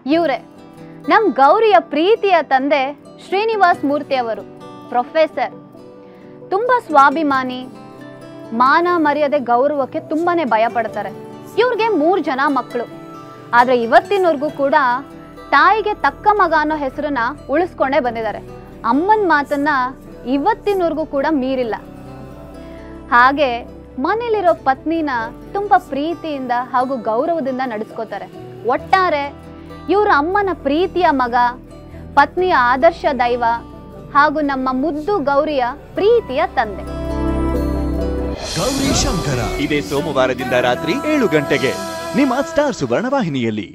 ಇವರೇ ನಮ್ಮ ಗೌರಿಯ ಪ್ರೀತಿಯ ತಂದೆ ಶ್ರೀನಿವಾಸ್ ಮೂರ್ತಿ ಅವರು ಪ್ರೊಫೆಸರ್ ತುಂಬ ಸ್ವಾಭಿಮಾನಿ ಮಾನ ಮರ್ಯಾದೆ ಗೌರವಕ್ಕೆ ತುಂಬಾನೇ ಭಯ ಪಡ್ತಾರೆ ಇವ್ರಿಗೆ ಮೂರು ಜನ ಮಕ್ಕಳು ಆದರೆ ಇವತ್ತಿನವರೆಗೂ ಕೂಡ ತಾಯಿಗೆ ತಕ್ಕ ಮಗ ಅನ್ನೋ ಹೆಸರನ್ನ ಉಳಿಸ್ಕೊಂಡೇ ಬಂದಿದ್ದಾರೆ ಅಮ್ಮನ ಮಾತನ್ನ ಇವತ್ತಿನವರೆಗೂ ಕೂಡ ಮೀರಿಲ್ಲ ಹಾಗೆ ಮನೇಲಿರೋ ಪತ್ನಿನ ತುಂಬ ಪ್ರೀತಿಯಿಂದ ಹಾಗೂ ಗೌರವದಿಂದ ನಡೆಸ್ಕೋತಾರೆ ಒಟ್ಟಾರೆ ಇವರು ಅಮ್ಮನ ಪ್ರೀತಿಯ ಮಗ ಪತ್ನಿಯ ಆದರ್ಶ ದೈವ ಹಾಗೂ ನಮ್ಮ ಮುದ್ದು ಗೌರಿಯ ಪ್ರೀತಿಯ ತಂದೆ ಗೌರಿ ಶಂಕರ ಇದೇ ಸೋಮವಾರದಿಂದ ರಾತ್ರಿ ಏಳು ಗಂಟೆಗೆ ನಿಮ್ಮ ಸ್ಟಾರ್ ಸುವರ್ಣ ವಾಹಿನಿಯಲ್ಲಿ